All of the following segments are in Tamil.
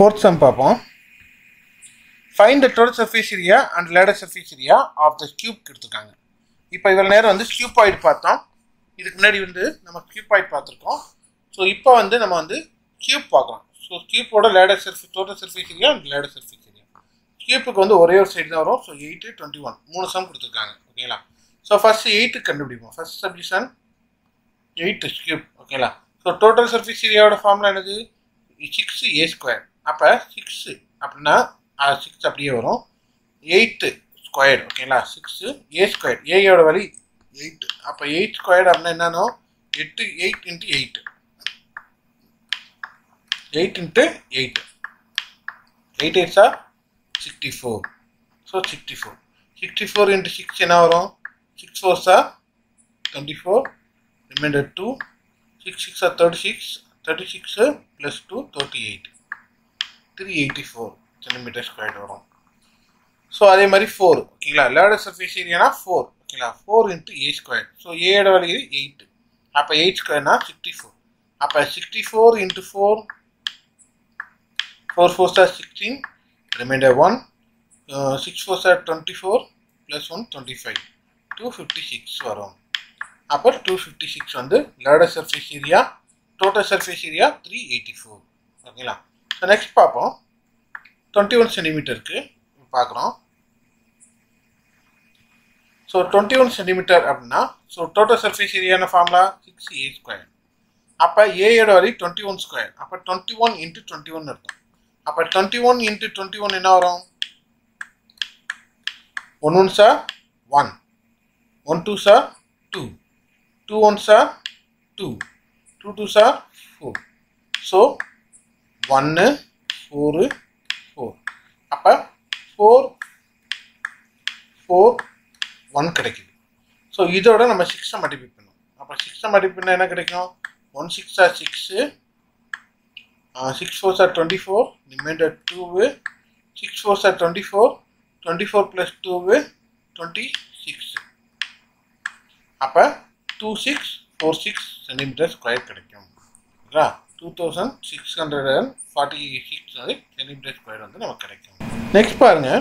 ஃபோர்த் சம் பார்ப்போம் find the total surface area and lateral surface area of the cube கொடுத்துருக்காங்க இப்போ இவ்வளோ நேரம் வந்து கியூபாய்டு பார்த்தோம் இதுக்கு முன்னாடி வந்து நம்ம கியூபாய்டு பார்த்துருக்கோம் ஸோ இப்போ வந்து நம்ம வந்து கியூப் பார்க்கலாம் ஸோ கியூப்போட lateral surface total surface area and lateral surface area கியூப்புக்கு வந்து ஒரே ஒரு சைடு தான் வரும் ஸோ எயிட்டு டுவெண்ட்டி ஒன் மூணு சம் கொடுத்துருக்காங்க ஓகேங்களா ஸோ ஃபர்ஸ்ட் எயிட்டு கண்டுபிடிப்போம் ஃபர்ஸ்ட் சப்டிஷன் எயிட் கியூப் ஓகேங்களா ஸோ டோட்டல் சர்ஃபேஸ் ஏரியாவோட ஃபார்முலா என்னது சிக்ஸ் ஏ ஸ்கொயர் அப்போ சிக்ஸு அப்படின்னா சிக்ஸ் அப்படியே வரும் எயிட்டு ஸ்கொயர் ஓகேங்களா சிக்ஸு ஏ ஸ்கொயர் ஏயோட வழி எயிட் அப்போ எயிட் ஸ்கொயர் அப்படின்னா என்னன்னா எட்டு eight into eight eight into eight eight eight are sixty four so sixty four sixty four into six என்ன வரும் six four sir twenty four remainder two six six are thirty six thirty six plus two thirty eight three eighty four centimetre square வரும் ஸோ அதே மாதிரி ஃபோர் ஓகேங்களா லேடர் சர்ஃபேஸ் ஏரியானா ஃபோர் ஓகேங்களா four into A square so ஏயோட வழி எயிட் அப்போ எயிட் ஸ்கொயர்னா சிக்ஸ்டி ஃபோர் அப்போ sixty four into four four four sir sixteen remainder one six four sir twenty four plus one twenty five two fifty six வரும் அப்போ டூ ஃபிஃப்டி சிக்ஸ் வந்து lateral surface area total surface area three eighty four ஓகேங்களா ஸோ நெக்ஸ்ட் பார்ப்போம் டுவெண்ட்டி ஒன் சென்டிமீட்டருக்கு பார்க்குறோம் ஸோ டுவெண்ட்டி ஒன் சென்டிமீட்டர் அப்படின்னா ஸோ டோட்டல் சர்ஃபேஸ் ஏரியான ஃபார்முலா சிக்ஸ் ஏ ஸ்கொயர் அப்போ ஏயோட வரி டுவெண்ட்டி ஒன் ஸ்கொயர் அப்போ twenty one into twenty one இருக்கும் அப்போ twenty one into twenty one என்ன வரும் one one are one one two sir two two one are two two two sir four so ஒன்று ஃபோரு ஃபோர் அப்போ ஃபோர் ஃபோர் ஒன் கிடைக்குது ஸோ இதோட நம்ம சிக்ஸை மல்டிப்ளை பண்ணோம் அப்போ சிக்ஸை மல்டிப்ளை பண்ணால் என்ன கிடைக்கும் one six are six six four sir twenty four remainder two six four sir twenty four twenty four plus two twenty six அப்போ two six four six centimetre square கிடைக்கும் ஓகேங்களா two thousand six hundred and forty six வந்து சென்டிமீட்டர் ஸ்கொயர் வந்து நமக்கு கிடைக்கும் நெக்ஸ்ட் பாருங்க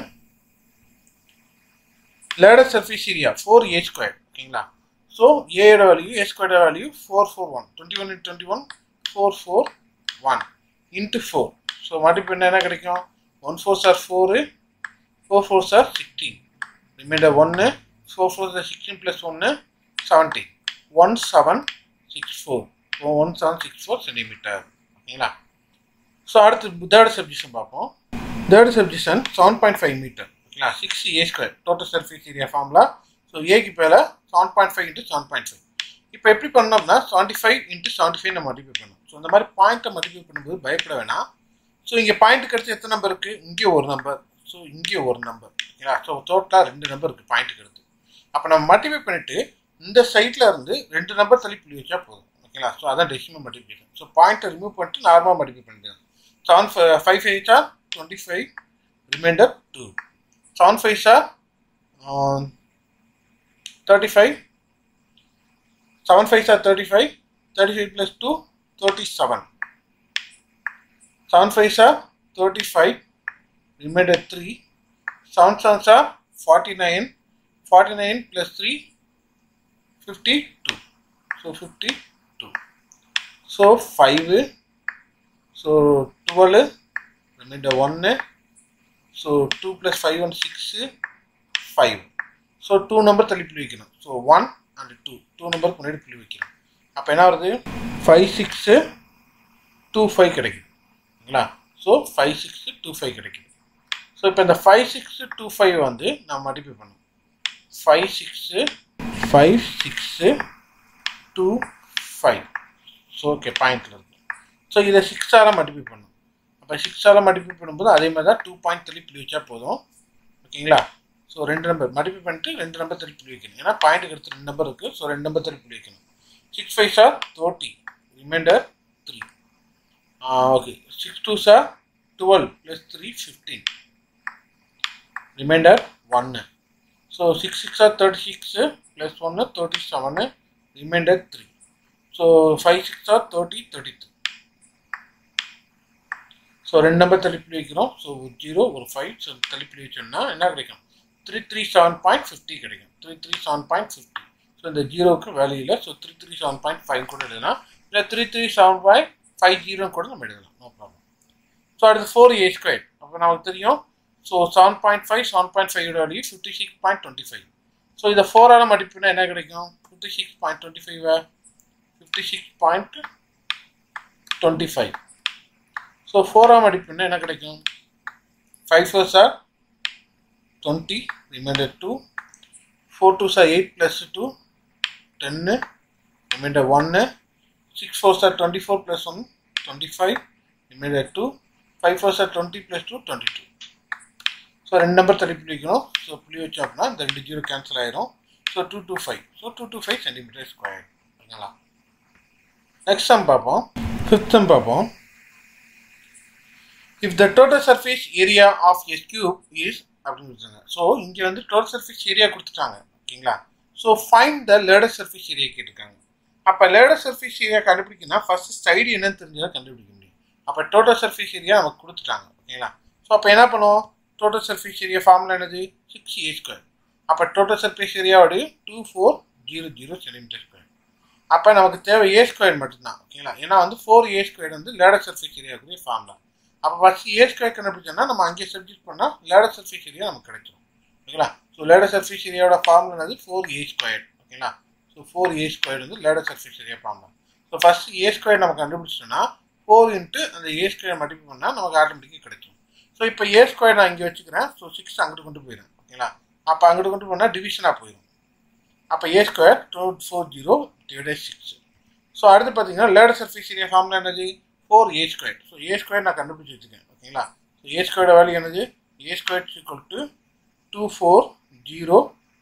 lateral surface area four A square ஓகேங்களா ஸோ ஏயோட வேல்யூ ஏ ஸ்கொயரோட value four four one twenty one into twenty one four four one into four so multiply பண்ண என்ன கிடைக்கும் one four are four four four sir sixteen remainder ஒன்று four four sir sixteen plus ஒன்று seventeen one seven six four one seven six four centimetre ஓகேங்களா ஸோ அடுத்து தேர்ட் சப்ஜெக்ஷன் பார்ப்போம் third subsection seven point five metre ஓகேங்களா six A square total surface area formula so ஏக்கு பேர seven point five into seven point five இப்போ எப்படி பண்ணோம்னா seventy five into seventy five நம்ம மல்டிப்ளை பண்ணணும் ஸோ இந்த மாதிரி பாயிண்ட்டை மல்டிப்ளை பண்ணும்போது பயப்பட வேணாம் ஸோ இங்கே பாயிண்ட் கிடச்சி எத்தனை நம்பர் இருக்குது இங்கே ஒரு நம்பர் ஸோ இங்கே ஒரு நம்பர் ஓகேங்களா ஸோ டோட்டலாக ரெண்டு நம்பர் இருக்குது பாயிண்ட்டுக்கு எடுத்து அப்போ நம்ம மல்டிப்ளை பண்ணிவிட்டு இந்த சைட்டில் இருந்து ரெண்டு நம்பர் தள்ளி புள்ளி வச்சா போதும் ஓகேங்களா ஸோ அதான் டெசிமல் மல்டிப்ளிகேஷன் ஸோ பாயிண்ட்டை ரிமூவ் பண்ணிட்டு நார்மலாக மல்டிப்ளை பண்ணிக்கலாம் seven five five sir twenty five remainder two seven five sir thirty five seven five sir thirty five thirty five plus two thirty seven seven five sir thirty five remainder three seven seven are forty nine forty nine plus three fifty two so fifty two so five so twelve remainder ஒன்று so two plus five one six five so two number தள்ளி புள்ளி வைக்கணும் so one and two two நம்பருக்கு முன்னாடி புள்ளி வைக்கணும் அப்போ என்ன வருது ஃபைவ் சிக்ஸு டூ ஃபைவ் கிடைக்குது ஓகேங்களா so five six two five கிடைக்குது ஸோ இப்போ இந்த ஃபைவ் சிக்ஸு டூ ஃபைவ் வந்து நான் மல்டிப்ளை பண்ணணும் five six five six two five so okay பாயிண்டில் இருக்கு ஸோ இதை சிக்ஸால் மல்டிப்ளை பண்ணணும் அப்போ சிக்ஸால் மல்டிப்ளை பண்ணும்போது அதே மாதிரி தான் டூ பாயிண்ட் தள்ளி புள்ளி வச்சா போதும் ஓகேங்களா ஸோ ரெண்டு நம்பர் மல்டிப்ளை பண்ணிட்டு ரெண்டு நம்பர் தள்ளி புள்ளி வைக்கணும் ஏன்னா பாயிண்ட்டுக்கு எடுத்து ரெண்டு நம்பர் இருக்குது ஸோ ரெண்டு நம்பர் தள்ளி புள்ளி வைக்கணும் six five sir thirty remainder three okay six two sir twelve plus three fifteen remainder ஒன்று so six six are thirty six plus ஒன்று thirty seven remainder three so five six are thirty thirty three so ரெண்டு நம்பர் தள்ளிப்படி வைக்கிறோம் ஸோ ஒரு ஜீரோ ஒரு ஃபைவ் ஸோ தள்ளிப்படி வச்சோம்னா என்ன கிடைக்கும் three three seven point fifty கிடைக்கும் three three seven point fifty so இந்த ஜீரோவுக்கு வேல்யூ இல்லை ஸோ three three seven point five கூட எழுதலாம் இல்லை three three seven point five zero கூட நம்ம எழுதலாம் நோ ப்ராப்ளம் ஸோ அடுத்து ஃபோர் ஏ ஸ்கொயர் அப்போ நமக்கு தெரியும் so seven point five seven point five value fifty six point twenty five so இதை ஃபோரால் மடிப்புனா என்ன கிடைக்கும் fifty six point twenty five fifty six point twenty five so ஃபோராம் அடிப்புன்னா என்ன கிடைக்கும் five four sir twenty remainder two four two sir eight plus two ten remainder ஒன்று six four sir twenty four plus one twenty five remainder two five four sir twenty plus two twenty two so ரெண்டு நம்பர் தள்ளி புள்ளி வைக்கணும் ஸோ புள்ளி வச்சோம் அப்படின்னா இந்த ரெண்டு ஜீரோ கேன்சல் ஆயிரும் so two two five so two two five centimetre square ஓகேங்களா நெக்ஸ்ட் சம் பார்ப்போம் ஃபிஃப்த் சம் பார்ப்போம் if the total surface area of S cube is அப்படின்னு கொடுத்தாங்க ஸோ இங்கே வந்து டோட்டல் சர்ஃபேஸ் ஏரியா கொடுத்துட்டாங்க ஓகேங்களா so fine the lateral surface area கேட்டிருக்காங்க அப்போ லேடர் சர்ஃபேஸ் ஏரியா கண்டுபிடிக்கணும்னா ஃபர்ஸ்ட் சைடு என்னன்னு தெரிஞ்சதான் கண்டுபிடிக்க முடியும் அப்போ டோட்டல் சர்ஃபேஸ் ஏரியா நமக்கு கொடுத்துட்டாங்க ஓகேங்களா ஸோ அப்போ என்ன பண்ணுவோம் டோட்டல் சர்ஃபேஸ் ஏரியா ஃபார்முலா என்னது சிக்ஸ் ஏ ஸ்கொயர் அப்போ டோட்டல் சர்ஃபேஸ் ஏரியாவோட two four zero zero centimetre square அப்போ நமக்கு தேவை ஏ ஸ்கொயர் மட்டும்தான் ஓகேங்களா ஏன்னா வந்து ஃபோர் ஏ ஸ்கொயர் வந்து லேடர் சர்ஃபேஸ் ஏரியாவுக்குரிய ஃபார்முலா அப்போ ஃபஸ்ட் ஏ ஸ்கொயர் கண்டுபிடிச்சோம்னா நம்ம அங்கேயே சப்ஜெக்ட் பண்ணால் லேடர் சர்ஃபேஸ் ஏரியா நமக்கு கிடைச்சிடும் ஓகேங்களா ஸோ லேடர் சர்ஃபேஸ் ஏரியாவோட ஃபார்முலா வந்து ஃபோர் ஏ ஸ்கொயர் ஓகேங்களா ஸோ ஃபோர் ஏ ஸ்கொயர் வந்து lateral surface area formula so first A square நம்ம கண்டுபிடிச்சோம்னா ஃபோர் இன்ட்டு அந்த ஏ ஸ்கொயர் மல்டிபிள் பண்ணால் நமக்கு ஆட்டோமேட்டிக்காக கிடைக்கும் ஸோ இப்போ ஏ ஸ்கொயர் நான் இங்கே வச்சுக்கிறேன் ஸோ சிக்ஸ் அங்கிட்டு கொண்டு போயிடும் ஓகேங்களா அப்போ அங்கிட்டு கொண்டு போனால் டிவிஷனாக போயிடும் அப்போ A square two four zero divided six so அடுத்து பார்த்தீங்கன்னா லேடர் சர்ஃபேஸ் ஏரியா ஃபார்முலா என்னது four A square so A square நான் கண்டுபிடிச்சி வச்சுக்கேன் ஓகேங்களா ஸோ ஏ ஸ்கொயரோட வேல்யூ என்னது A square equal to two four zero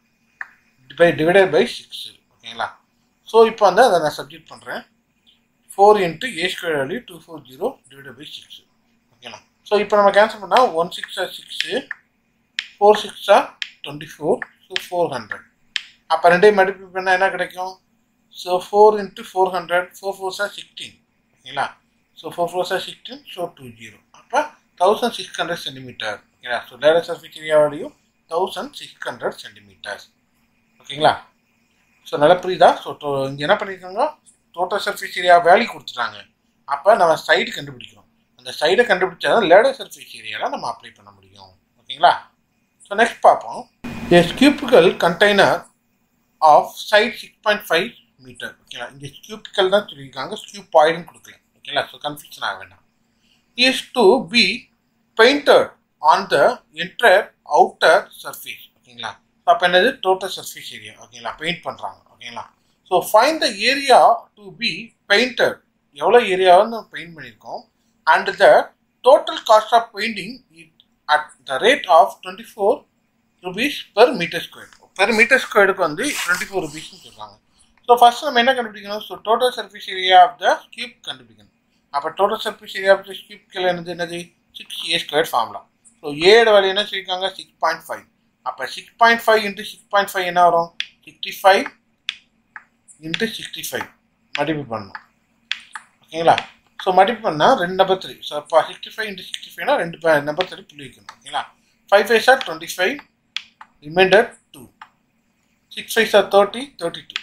by divided by six ஓகேங்களா ஸோ இப்போ வந்து அதை நான் சப்ஜெக்ட் பண்ணுறேன் four into A square value two four zero divided by six ஓகேங்களா ஸோ இப்போ நம்ம கேன்சல் பண்ணால் ஒன் சிக்ஸா சிக்ஸு ஃபோர் சிக்ஸா twenty four so four hundred அப்போ ரெண்டையும் மல்டிப்ளை பண்ணால் என்ன கிடைக்கும் so four into four hundred four four sir sixteen ஓகேங்களா so four four sir sixteen so two zero அப்போ தௌசண்ட் சிக்ஸ் ஹண்ட்ரட் சென்டிமீட்டர் ஓகேங்களா so lateral surface area value thousand six hundred centimetres ஓகேங்களா ஸோ நல்லா புரியுதா ஸோ இங்கே என்ன பண்ணியிருக்காங்க டோட்டல் சர்ஃபேஸ் ஏரியா வேல்யூ கொடுத்துட்டாங்க அப்போ நம்ம சைடு கண்டுபிடிக்கிறோம் அந்த சைடை கண்டுபிடிச்சா தான் லேடர் சர்ஃபேஸ் ஏரியாவில் நம்ம அப்ளை பண்ண முடியும் ஓகேங்களா ஸோ நெக்ஸ்ட் பார்ப்போம் S cubical container of side six point five metre ஓகேங்களா இங்கே கியூபிக்கல் தான் சொல்லியிருக்காங்க கியூபாய்டுன்னு கொடுக்கல ஓகேங்களா ஸோ கன்ஃபியூஷன் ஆக வேண்டாம் is to be painted on the entire outer surface ஓகேங்களா ஸோ அப்போ என்னது டோட்டல் சர்ஃபேஸ் ஏரியா ஓகேங்களா பெயிண்ட் பண்ணுறாங்க ஓகேங்களா so fine the area to be painted எவ்வளோ ஏரியாவை நம்ம பெயிண்ட் பண்ணியிருக்கோம் and the total cost of painting at the rate of twenty four rupees per metre square per metre ஸ்கொயருக்கு வந்து டுவெண்ட்டி ஃபோர் ருபீஸ்னு சொல்கிறாங்க ஸோ ஃபர்ஸ்ட் நம்ம என்ன கண்டுபிடிக்கணும் so total surface area of the cube கண்டுபிடிக்கணும் அப்போ total surface area of the கியூப்கில் என்னது என்னது சிக்ஸ் ஏ ஸ்கொயர் ஃபார்ம்லாம் ஸோ ஏட வேல்யூ என்ன சொல்லியிருக்காங்க சிக்ஸ் பாயிண்ட் ஃபைவ் அப்போ six point five into six point five என்ன வரும் sixty five into sixty five multiple பண்ணணும் ஓகேங்களா ஸோ மல்டிபிள் பண்ணால் ரெண்டு நம்பர் த்ரீ ஸோ அப்போ சிக்ஸ்டி ஃபைவ் இன்ட்டு சிக்ஸ்டி ஃபைவ்னா ரெண்டு நம்பர் த்ரீ புள்ளி வைக்கணும் ஓகேங்களா five five sir twenty five remainder 2 6 5s are 30 32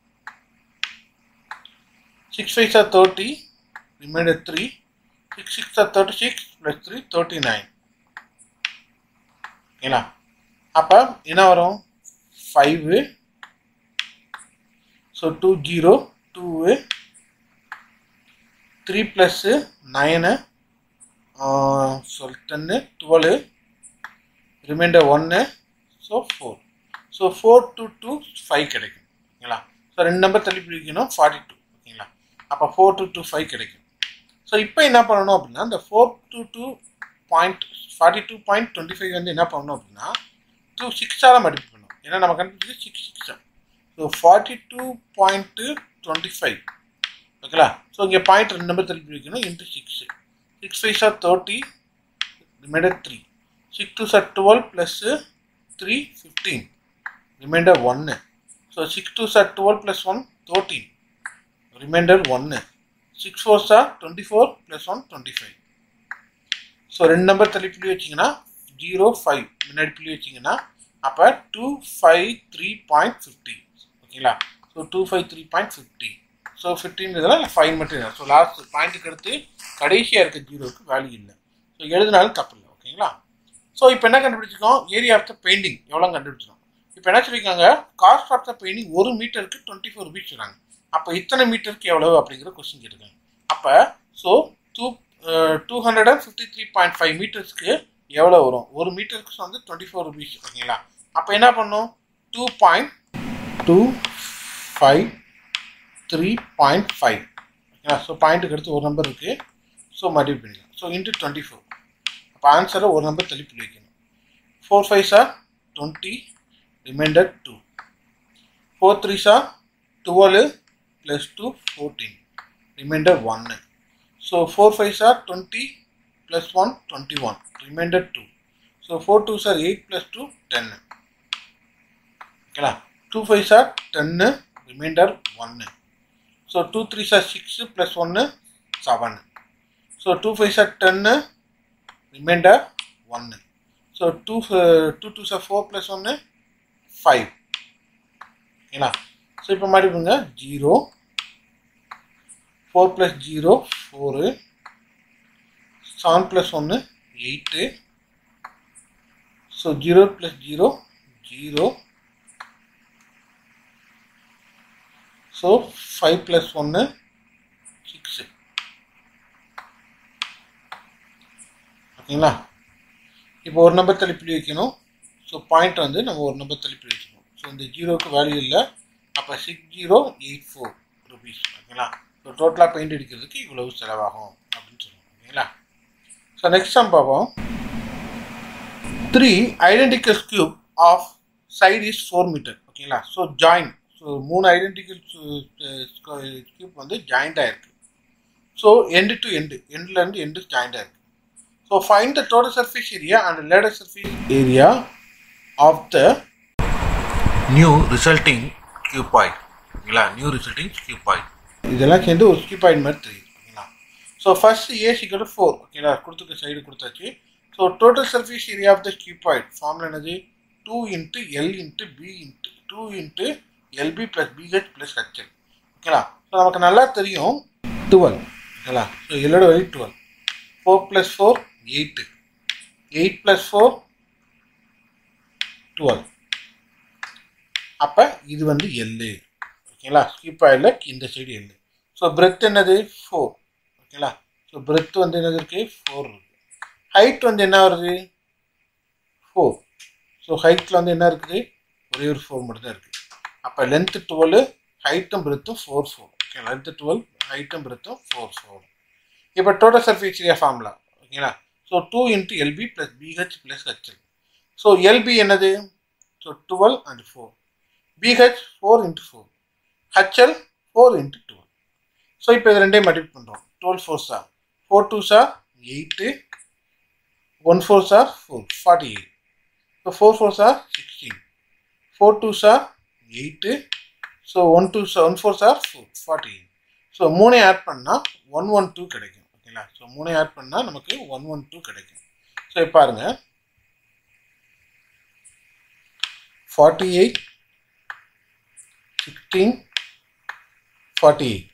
6 5s are 30 remainder 3 6 6 are 36 plus 3 39 ஓகேங்களா அப்போ என்ன வரும் five so two zero two three plus nine சொல் டென்னு டுவெலு ரிமைண்டர் ஒன்று so four so four two two five கிடைக்கும் ஓகேங்களா ஸோ ரெண்டு நம்பர் தள்ளி பிடிக்கணும் ஃபார்ட்டி டூ ஓகேங்களா அப்போ ஃபோர் டூ டூ ஃபைவ் கிடைக்கும் ஸோ இப்போ என்ன பண்ணணும் அப்படின்னா இந்த four two two point forty two point twenty five வந்து என்ன பண்ணணும் அப்படின்னா டூ சிக்ஸால் மல்டிபிள் பண்ணணும் ஏன்னா நம்ம கண்டுபிடிச்சது சிக்ஸ் சிக்ஸா so forty two point twenty five ஓகேங்களா ஸோ இங்கே பாயிண்ட் ரெண்டு நம்பர் தள்ளி பிடிக்கணும் into six six five sir thirty remainder three six two sir twelve plus three fifteen remainder ஒன்று so six two sir twelve plus one thirteen remainder ஒன்று six four sir twenty four plus one twenty five so ரெண்டு நம்பர் தள்ளி புள்ளி வச்சிங்கன்னா ஜீரோ ஃபைவ் முன்னாடி புள்ளி வச்சிங்கன்னா அப்போ two five three point fifty ஓகேங்களா so two five three point fifty so ஃபிஃப்டின்றதுல ஃபைன் மட்டும் இல்லை ஸோ லாஸ்ட் பாயிண்ட்டுக்கு அடுத்து கடைசியாக இருக்க ஜீரோவுக்கு வேல்யூ இல்லை ஸோ எழுதினாலும் தப்பு இல்லை ஓகேங்களா ஸோ இப்போ என்ன கண்டுபிடிச்சிருக்கோம் ஏரியா ஆஃப் த பெயிண்டிங் எவ்வளோ கண்டுபிடிச்சிருக்கோம் இப்போ என்ன சொல்லியிருக்காங்க காஸ்ட் ஆஃப் த பெயிண்டிங் ஒரு மீட்டருக்கு டுவெண்ட்டி ஃபோர் ருபீஸ் சொல்கிறாங்க அப்போ இத்தனை மீட்டருக்கு எவ்வளவு அப்படிங்கிற கொஸ்டின் கேட்டிருக்காங்க அப்போ so two two hundred and fifty three point five மீட்டர்ஸ்க்கு எவ்வளோ வரும் ஒரு மீட்டருக்கு வந்து டுவெண்ட்டி ஃபோர் ருபீஸ் ஓகேங்களா அப்போ என்ன பண்ணும் two point two five three point five ஓகேங்களா ஸோ பாயிண்ட்டுக்கு அடுத்து ஒரு நம்பர் இருக்குது ஸோ மல்டிபிள் பண்ணிக்கலாம் ஸோ இன்ட்டு டுவெண்ட்டி ஃபோர் அப்போ ஆன்சரை ஒரு நம்பர் தள்ளி புள்ளி வைக்கணும் four five sir twenty remainder two four three சார் twelve plus two fourteen remainder ஒன்று so four five sir twenty plus one twenty one remainder two so four two sir eight plus two ten ஓகேங்களா டூ ஃபைவ் சார் டென்னு ரிமைண்டர் ஒன்று ஸோ டூ த்ரீ சார் சிக்ஸு ப்ளஸ் ஒன்று செவனு ஸோ டூ ஃபைவ் சார் டென்னு ரிமைண்டர் ஒன்று so two two two sir four plus ஒன்று ஃபைவ் ஓகேங்களா ஸோ இப்போ மாதிரி பண்ணுங்க zero four plus zero four seven plus ஒன்று eight so zero plus zero zero so five plus ஒன்று சிக்ஸு ஓகேங்களா இப்போ ஒரு நம்பர் தள்ளிப்புள்ளி வைக்கணும் ஸோ பாயிண்ட் வந்து நம்ம ஒரு நம்பர் தள்ளிப்புள்ளி வச்சுக்கணும் ஸோ இந்த ஜீரோவுக்கு வேல்யூ இல்லை அப்போ six zero eight four rupees ஓகேங்களா ஸோ டோட்டலாக பெயிண்ட் அடிக்கிறதுக்கு இவ்வளவு செலவாகும் அப்படின்னு சொல்லுவோம் ஓகேங்களா ஸோ நெக்ஸ்ட் சம் பார்ப்போம் three identical cube of side is four metre ஓகேங்களா ஸோ ஜாயின் ஸோ மூணு ஐடென்டிக்கல் கியூப் வந்து ஜாயிண்டாக இருக்குது ஸோ எண்டு டு எண்டு எண்ட்லேருந்து எண்டு ஜாயிண்டாக இருக்குது so find the total surface area and lateral surface area of the new resulting cuboid ஓகேங்களா நியூ ரிசல்ட்டிங் கியூபாய்ட் இதெல்லாம் சேர்ந்து ஒரு கியூபாய்ட் மாதிரி தெரியுது ஓகேங்களா ஸோ ஃபர்ஸ்ட் ஏ சிக்கல் ஃபோர் ஓகேங்களா கொடுத்துக்க சைடு கொடுத்தாச்சு so total surface area of the cuboid formula என்னது two into L into B into two into LB plus BH plus HL ஓகேங்களா ஸோ நமக்கு நல்லா தெரியும் டுவெல் ஓகேங்களா ஸோ எல்லோட வழி twelve four plus four eight eight plus four twelve அப்போ இது வந்து எல்லு ஓகேங்களா ஸ்கிப் ஆயில் இந்த சைடு எல்லு ஸோ பிரெத் என்னது ஃபோர் ஓகேங்களா ஸோ பிரெத் வந்து என்னது இருக்கு ஃபோர் இருக்கு ஹைட் வந்து என்ன வருது ஃபோர் ஸோ ஹைட்டில் வந்து என்ன இருக்குது ஒரே ஒரு ஃபோர் மட்டும் தான் இருக்குது அப்போ லென்த்து டுவெல் ஹைட்டும் பிரெத்தும் four four okay length twelve ஹைட்டும் பிரெத்தும் ஃபோர் ஃபோர் இப்போ டோட்டல் சர்ஃபேஸ் ஏரியா ஃபார்முலா ஓகேங்களா so two into LB plus BH plus HL so LB என்னது so twelve and four BH four into four HL four into twelve so இப்போ இது ரெண்டையும் மல்டிபிள் பண்ணுறோம் டுவெல் ஃபோர் சார் ஃபோர் டூ சார் எயிட்டு ஒன் ஃபோர் சார் four forty eight so four four sir sixteen four two சார் எயிட்டு ஸோ ஒன் டூ சார் ஒன் ஃபோர் சார் ஃபோர் ஃபார்ட்டி எயிட் ஸோ மூணே ஆட் பண்ணால் ஒன் ஒன் டூ கிடைக்கும் ஓகேங்களா ஸோ மூணே ஆட் பண்ணால் நமக்கு ஒன் ஒன் டூ கிடைக்கும் ஸோ இப்போ பாருங்கள் forty eight sixteen forty eight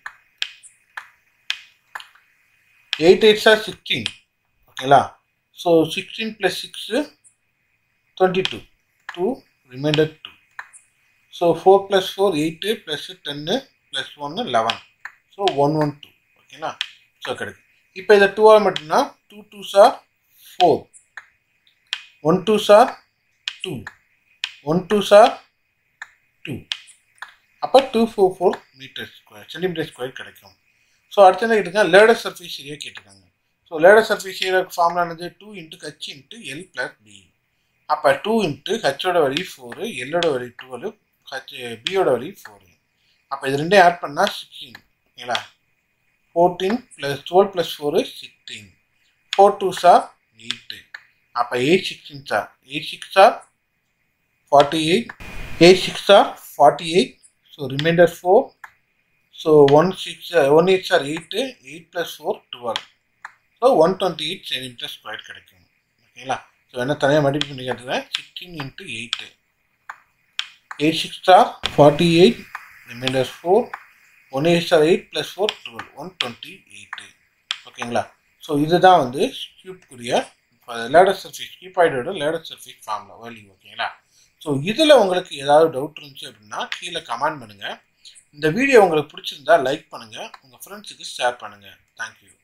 eight eight சார் சிக்ஸ்டீன் ஓகேங்களா so sixteen plus six twenty two two remainder two so four plus four eight plus ten plus ஒன்று eleven so one one two ஓகேங்களா ஸோ கிடைக்கும் இப்போ இதை டூவால் மட்டும்னா two two sir four one two sir two one two sir two அப்போ two four four metre square centimetre square கிடைக்கும் ஸோ அடுத்து என்ன கேட்டுருக்காங்க லேடர் சர்ஃபேஸ் ஏரியா கேட்டிருக்காங்க ஸோ லேடர் சர்ஃபேஸ் ஏரியாவுக்கு ஃபார்முலா என்னது two into H into L plus B அப்போ டூ இன்ட்டு ஹச்சோட வழி ஃபோரு எல்லோட வழி டுவெல் ஹச் பியோட வழி ஃபோரு அப்போ இது ரெண்டையும் ஆட் பண்ணால் சிக்ஸ்டீன் ஓகேங்களா fourteen plus twelve plus four sixteen four two சார் எயிட்டு அப்போ எயிட் சிக்ஸ்டீன் சார் எயிட் சிக்ஸ் சார் ஃபார்ட்டி எயிட் எயிட் சிக்ஸ் சார் forty eight so remainder four so one six one eight சார் eight eight plus four twelve so so one twenty eight centimetre square கிடைக்கும் ஓகேங்களா ஸோ என்ன தனியாக மல்டிபிள் பண்ணி கேட்டுறேன் sixteen into eight eight six star forty eight remainder four one eight star eight plus four twelve one twenty eight ஓகேங்களா ஸோ இதுதான் வந்து கியூப்க்குரிய லேடர் சர்ஃபேஸ் கியூபாய்டோட லேடர் சர்ஃபேஸ் ஃபார்முலா வேல்யூ ஓகேங்களா ஸோ இதில் உங்களுக்கு ஏதாவது டவுட் இருந்துச்சு அப்படின்னா கீழே கமெண்ட் பண்ணுங்கள் இந்த வீடியோ உங்களுக்கு பிடிச்சிருந்தா லைக் பண்ணுங்கள் உங்கள் ஃப்ரெண்ட்ஸுக்கு ஷேர் பண்ணுங்கள் தேங்க்யூ